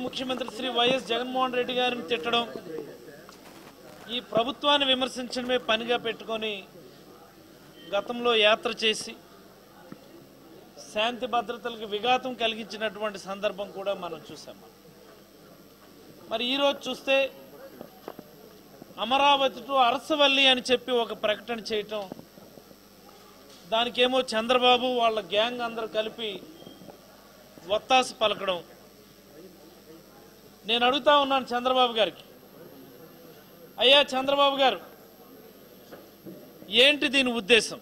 ముఖ్యమంత్రి శ్రీ వైఎస్ జగన్మోహన్ రెడ్డి గారిని తిట్టడం ఈ ప్రభుత్వాన్ని విమర్శించడమే పనిగా పెట్టుకొని గతంలో యాత్ర చేసి శాంతి భద్రతలకు విఘాతం కలిగించినటువంటి సందర్భం కూడా మనం చూసాం మరి ఈరోజు చూస్తే అమరావతి టు అరసవల్లి అని చెప్పి ఒక ప్రకటన చేయటం దానికేమో చంద్రబాబు వాళ్ళ గ్యాంగ్ అందరూ కలిపి ఒత్తాసు పలకడం నేను అడుగుతా ఉన్నాను చంద్రబాబు గారికి అయ్యా చంద్రబాబు గారు ఏంటి దీని ఉద్దేశం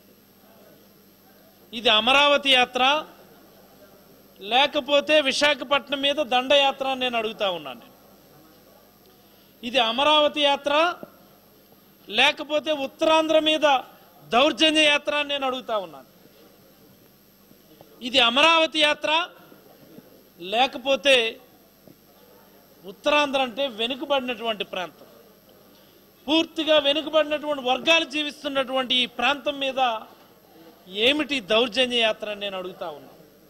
ఇది అమరావతి యాత్ర లేకపోతే విశాఖపట్నం మీద దండయాత్ర అని నేను అడుగుతా ఉన్నాను నేను. ఇది అమరావతి యాత్ర లేకపోతే ఉత్తరాంధ్ర మీద దౌర్జన్య యాత్ర అని నేను అడుగుతా ఉన్నాను ఇది అమరావతి యాత్ర లేకపోతే ఉత్తరాంధ్ర అంటే వెనుకబడినటువంటి ప్రాంతం పూర్తిగా వెనుకబడినటువంటి వర్గాలు జీవిస్తున్నటువంటి ఈ ప్రాంతం మీద ఏమిటి దౌర్జన్య యాత్ర అని నేను అడుగుతా ఉన్నా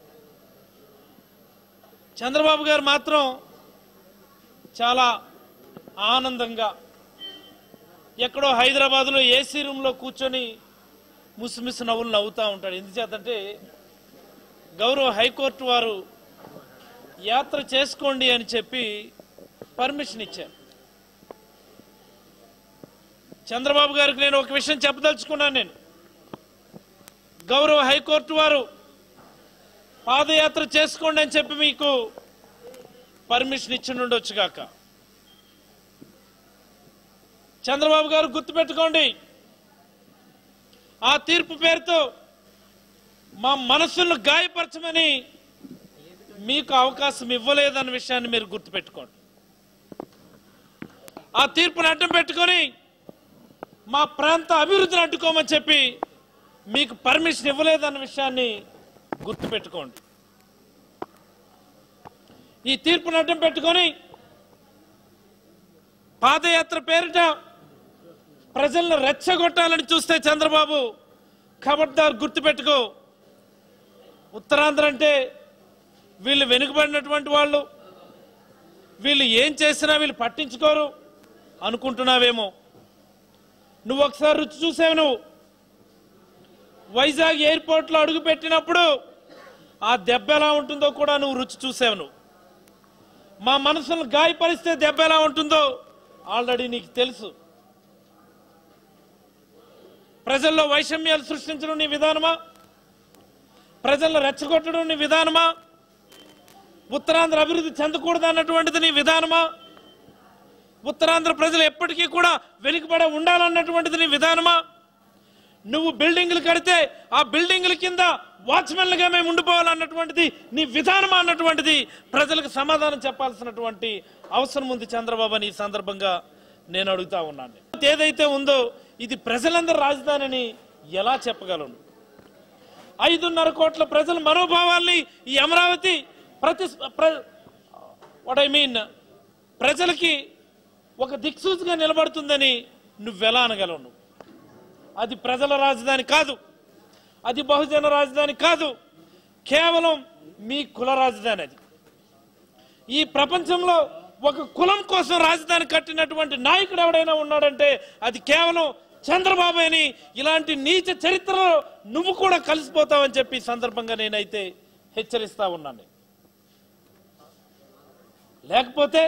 చంద్రబాబు గారు మాత్రం చాలా ఆనందంగా ఎక్కడో హైదరాబాద్లో ఏసీ రూమ్లో కూర్చొని ముసిమిసి నవ్వులు నవ్వుతూ ఉంటాడు ఎందుచేతంటే గౌరవ హైకోర్టు వారు యాత్ర చేసుకోండి అని చెప్పి పర్మిషన్ ఇచ్చారు చంద్రబాబు గారికి నేను ఒక విషయం చెప్పదలుచుకున్నాను నేను గౌరవ హైకోర్టు వారు పాదయాత్ర చేసుకోండి అని చెప్పి మీకు పర్మిషన్ ఇచ్చి ఉండొచ్చు కాక చంద్రబాబు గారు గుర్తుపెట్టుకోండి ఆ తీర్పు పేరుతో మా మనస్సులను గాయపరచమని మీకు అవకాశం ఇవ్వలేదన్న విషయాన్ని మీరు గుర్తుపెట్టుకోండి ఆ తీర్పును అడ్డం పెట్టుకొని మా ప్రాంత అభివృద్ధిని అడ్డుకోమని చెప్పి మీకు పర్మిషన్ ఇవ్వలేదన్న విషయాన్ని గుర్తుపెట్టుకోండి ఈ తీర్పును అడ్డం పెట్టుకొని పాదయాత్ర పేరిట ప్రజలను రెచ్చగొట్టాలని చూస్తే చంద్రబాబు ఖబర్దార్ గుర్తుపెట్టుకో ఉత్తరాంధ్ర అంటే వీళ్ళు వెనుకబడినటువంటి వాళ్ళు వీళ్ళు ఏం చేసినా వీళ్ళు పట్టించుకోరు అనుకుంటున్నావేమో నువ్వు ఒకసారి రుచి చూసావు నువ్వు వైజాగ్ ఎయిర్పోర్ట్లో అడుగు పెట్టినప్పుడు ఆ దెబ్బ ఎలా ఉంటుందో కూడా నువ్వు రుచి చూసావు నువ్వు మా మనసును గాయపరిస్తే దెబ్బ ఎలా ఉంటుందో ఆల్రెడీ నీకు తెలుసు ప్రజల్లో వైషమ్యాలు సృష్టించడం నీ విధానమా ప్రజలను రెచ్చగొట్టడం నీ విధానమా ఉత్తరాంధ్ర అభివృద్ధి చెందకూడదు అన్నటువంటిది నీ విధానమా ఉత్తరాంధ్ర ప్రజలు ఎప్పటికీ కూడా వెనుకబడే ఉండాలన్నటువంటిది నీ విధానమా నువ్వు బిల్డింగ్లు కడితే ఆ బిల్డింగ్ల కింద వాచ్మెన్లుగా మేము ఉండిపోవాలన్నటువంటిది నీ విధానమా అన్నటువంటిది ప్రజలకు సమాధానం చెప్పాల్సినటువంటి అవసరం ఉంది చంద్రబాబు అని ఈ సందర్భంగా నేను అడుగుతా ఉన్నాను ఏదైతే ఉందో ఇది ప్రజలందరి రాజధానిని ఎలా చెప్పగలను ఐదున్నర కోట్ల ప్రజల మనోభావాల్ని ఈ అమరావతి ప్రతి వాట్ ఐ మీన్ ప్రజలకి ఒక దిక్సూచిగా నిలబడుతుందని నువ్వెలా అనగలవు నువ్వు అది ప్రజల రాజధాని కాదు అది బహుజన రాజధాని కాదు కేవలం మీ కుల రాజధాని అది ఈ ప్రపంచంలో ఒక కులం కోసం రాజధాని కట్టినటువంటి నాయకుడు ఎవడైనా ఉన్నాడంటే అది కేవలం చంద్రబాబు అని ఇలాంటి నీచ చరిత్రలో నువ్వు కూడా కలిసిపోతావని చెప్పి ఈ సందర్భంగా నేనైతే హెచ్చరిస్తా ఉన్నాను లేకపోతే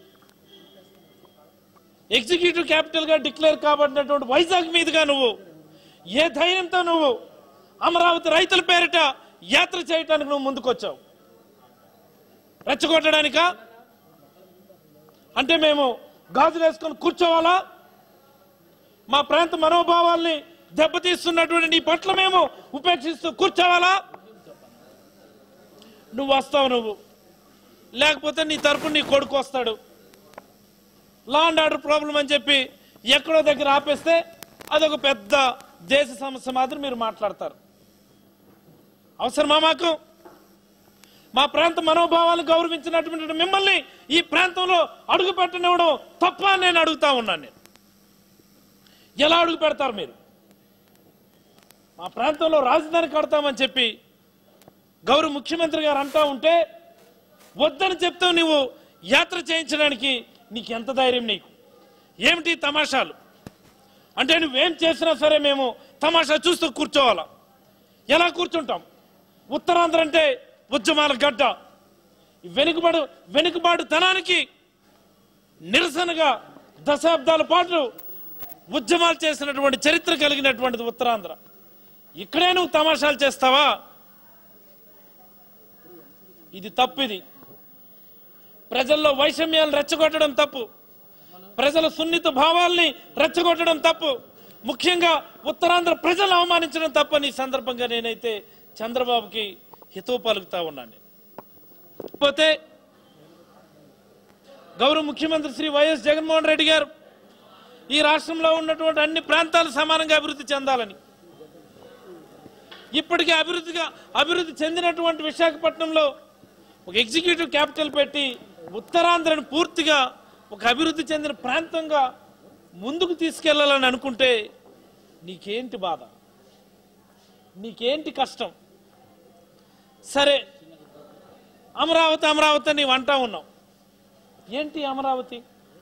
ఎగ్జిక్యూటివ్ క్యాపిటల్ గా డిక్లేర్ కాబడినటువంటి వైజాగ్ మీదుగా నువ్వు ఏ ధైర్యంతో నువ్వు అమరావతి రైతుల పేరిట యాత్ర చేయటానికి నువ్వు ముందుకొచ్చావు రెచ్చగొట్టడానికా అంటే మేము గాజులు వేసుకొని కూర్చోవాలా మా ప్రాంత మనోభావాల్ని దెబ్బతీస్తున్నటువంటి నీ పట్ల మేము ఉపేక్షిస్తూ కూర్చోవాలా నువ్వు వస్తావు నువ్వు లేకపోతే నీ తరపున నీ కొడుకు వస్తాడు లా అండ్ ఆర్డర్ ప్రాబ్లం అని చెప్పి ఎక్కడో దగ్గర ఆపేస్తే అదొక పెద్ద దేశ సమస్య మాత్రం మీరు మాట్లాడతారు అవసరమా మాకు మా ప్రాంత మనోభావాలను గౌరవించినటువంటి మిమ్మల్ని ఈ ప్రాంతంలో అడుగు పెట్టనివ్వడం తప్ప అని నేను అడుగుతా ఉన్నాను నేను ఎలా అడుగు పెడతారు మీరు మా ప్రాంతంలో రాజధాని కడతామని చెప్పి గౌరవ ముఖ్యమంత్రి గారు అంటా ఉంటే వద్దని చెప్తావు నువ్వు యాత్ర చేయించడానికి నీకు ఎంత ధైర్యం నీకు ఏమిటి తమాషాలు అంటే నువ్వేం చేసినా సరే మేము తమాషా చూస్తూ కూర్చోవాలా ఎలా కూర్చుంటాం ఉత్తరాంధ్ర అంటే ఉద్యమాల గడ్డ ఈ వెనుకబడు వెనుకబాటు తనానికి నిరసనగా దశాబ్దాల పాటు ఉద్యమాలు చేసినటువంటి చరిత్ర కలిగినటువంటిది ఉత్తరాంధ్ర ఇక్కడే నువ్వు తమాషాలు చేస్తావా ఇది తప్పు ఇది ప్రజల్లో వైషమ్యాలు రెచ్చగొట్టడం తప్పు ప్రజల సున్నిత భావాల్ని రెచ్చగొట్టడం తప్పు ముఖ్యంగా ఉత్తరాంధ్ర ప్రజలు అవమానించడం తప్పని ఈ సందర్భంగా నేనైతే చంద్రబాబుకి హితవు పలుకుతా ఉన్నాను పోతే గౌరవ ముఖ్యమంత్రి శ్రీ వైఎస్ జగన్మోహన్ రెడ్డి గారు ఈ రాష్ట్రంలో ఉన్నటువంటి అన్ని ప్రాంతాలు సమానంగా అభివృద్ధి చెందాలని ఇప్పటికే అభివృద్ధిగా అభివృద్ధి చెందినటువంటి విశాఖపట్నంలో ఒక ఎగ్జిక్యూటివ్ క్యాపిటల్ పెట్టి ఉత్తరాంధ్రను పూర్తిగా ఒక అభివృద్ధి చెందిన ప్రాంతంగా ముందుకు తీసుకెళ్లాలని అనుకుంటే నీకేంటి బాధ నీకేంటి కష్టం సరే అమరావతి అమరావతి అని నీవు అంటా ఉన్నావు ఏంటి అమరావతి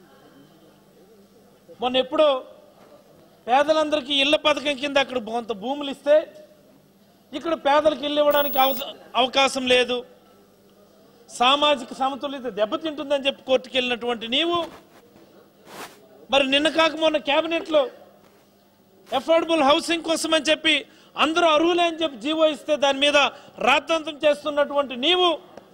మొన్న ఎప్పుడో పేదలందరికీ ఇళ్ల పథకం కింద అక్కడ కొంత భూములు ఇస్తే ఇక్కడ పేదలకు ఇల్లు ఇవ్వడానికి అవస- అవకాశం లేదు సామాజిక సమతుల్యత దెబ్బతింటుందని చెప్పి కోర్టుకు వెళ్ళినటువంటి నీవు మరి నిన్న కాక మొన్న కేబినెట్లో అఫోర్డబుల్ హౌసింగ్ కోసం అని చెప్పి అందరూ అర్హులే అని చెప్పి జీవో ఇస్తే దాని మీద రాద్ధాంతం చేస్తున్నటువంటి నీవు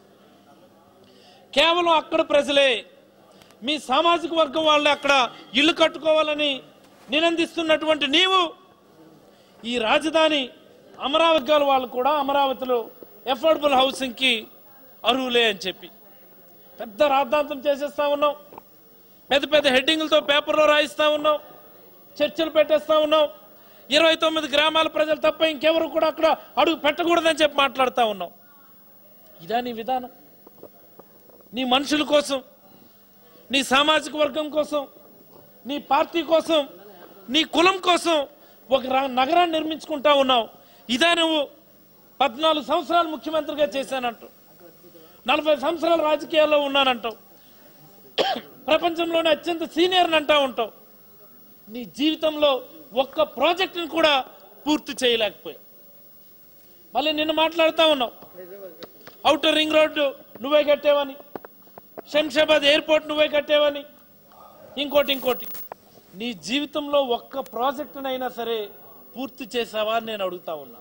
కేవలం అక్కడ ప్రజలే మీ సామాజిక వర్గం వాళ్ళే అక్కడ ఇల్లు కట్టుకోవాలని నినందిస్తున్నటువంటి నీవు ఈ రాజధాని అమరావతి గారు వాళ్ళు కూడా అమరావతిలో అఫోర్డబుల్ హౌసింగ్కి అర్హులే అని చెప్పి పెద్ద రాద్ధాంతం చేసేస్తా ఉన్నాం పెద్ద పెద్ద హెడ్డింగ్లతో పేపర్లో రాయిస్తా ఉన్నాం చర్చలు పెట్టేస్తా ఉన్నాం ఇరవై తొమ్మిది గ్రామాల ప్రజలు తప్ప ఇంకెవరు కూడా అక్కడ అడుగు పెట్టకూడదని చెప్పి మాట్లాడుతూ ఉన్నాం ఇదా నీ విధానం నీ మనుషుల కోసం నీ సామాజిక వర్గం కోసం నీ పార్టీ కోసం నీ కులం కోసం ఒక రా- నగరాన్ని నిర్మించుకుంటా ఉన్నావు ఇదా నువ్వు పద్నాలుగు సంవత్సరాలు ముఖ్యమంత్రిగా చేశానంటావు నలభై సంవత్సరాలు రాజకీయాల్లో ఉన్నానంటావు ప్రపంచంలోనే అత్యంత సీనియర్ అంటా ఉంటావు నీ జీవితంలో ఒక్క ప్రాజెక్టును కూడా పూర్తి చేయలేకపోయావు మళ్ళీ నిన్న మాట్లాడుతూ ఉన్నావు అవుటర్ రింగ్ రోడ్డు నువ్వే కట్టేవని శంషాబాద్ ఎయిర్పోర్ట్ నువ్వే కట్టేవని ఇంకోటి ఇంకోటి నీ జీవితంలో ఒక్క ప్రాజెక్టునైనా సరే పూర్తి చేసావా అని నేను అడుగుతా ఉన్నా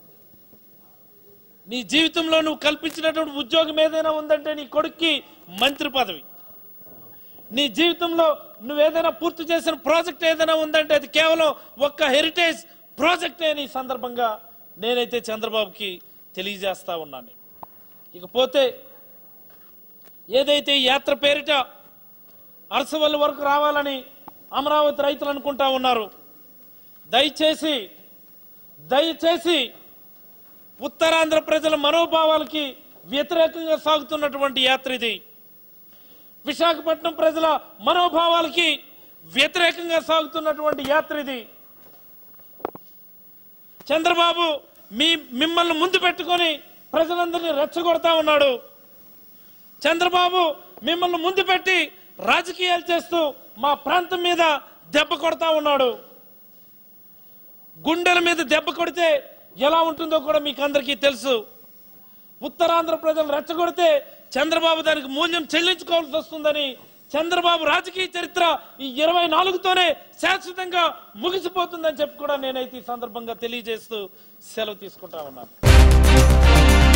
నీ జీవితంలో నువ్వు కల్పించినటువంటి ఉద్యోగం ఏదైనా ఉందంటే నీ కొడుక్కి మంత్రి పదవి నీ జీవితంలో నువ్వు ఏదైనా పూర్తి చేసిన ప్రాజెక్ట్ ఏదైనా ఉందంటే అది కేవలం ఒక్క హెరిటేజ్ ప్రాజెక్టే అని ఈ సందర్భంగా నేనైతే చంద్రబాబుకి తెలియజేస్తా ఉన్నాను ఇకపోతే ఏదైతే ఈ యాత్ర పేరిట అరసవల్లి వరకు రావాలని అమరావతి రైతులు అనుకుంటా ఉన్నారు దయచేసి దయచేసి ఉత్తరాంధ్ర ప్రజల మనోభావాలకి వ్యతిరేకంగా సాగుతున్నటువంటి యాత్ర ఇది విశాఖపట్నం ప్రజల మనోభావాలకి వ్యతిరేకంగా సాగుతున్నటువంటి యాత్ర ఇది చంద్రబాబు మీ మిమ్మల్ని ముందు పెట్టుకొని ప్రజలందరినీ రెచ్చగొడతా ఉన్నాడు చంద్రబాబు మిమ్మల్ని ముందు పెట్టి రాజకీయాలు చేస్తూ మా ప్రాంతం మీద దెబ్బ కొడతా ఉన్నాడు గుండెల మీద దెబ్బ కొడితే ఎలా ఉంటుందో కూడా మీకు అందరికీ తెలుసు ఉత్తరాంధ్ర ప్రజలు రెచ్చగొడితే చంద్రబాబు దానికి మూల్యం చెల్లించుకోవాల్సి వస్తుందని చంద్రబాబు రాజకీయ చరిత్ర ఈ ఇరవై నాలుగుతోనే శాశ్వతంగా ముగిసిపోతుందని చెప్పి కూడా నేనైతే ఈ సందర్భంగా తెలియజేస్తూ సెలవు తీసుకుంటా ఉన్నాను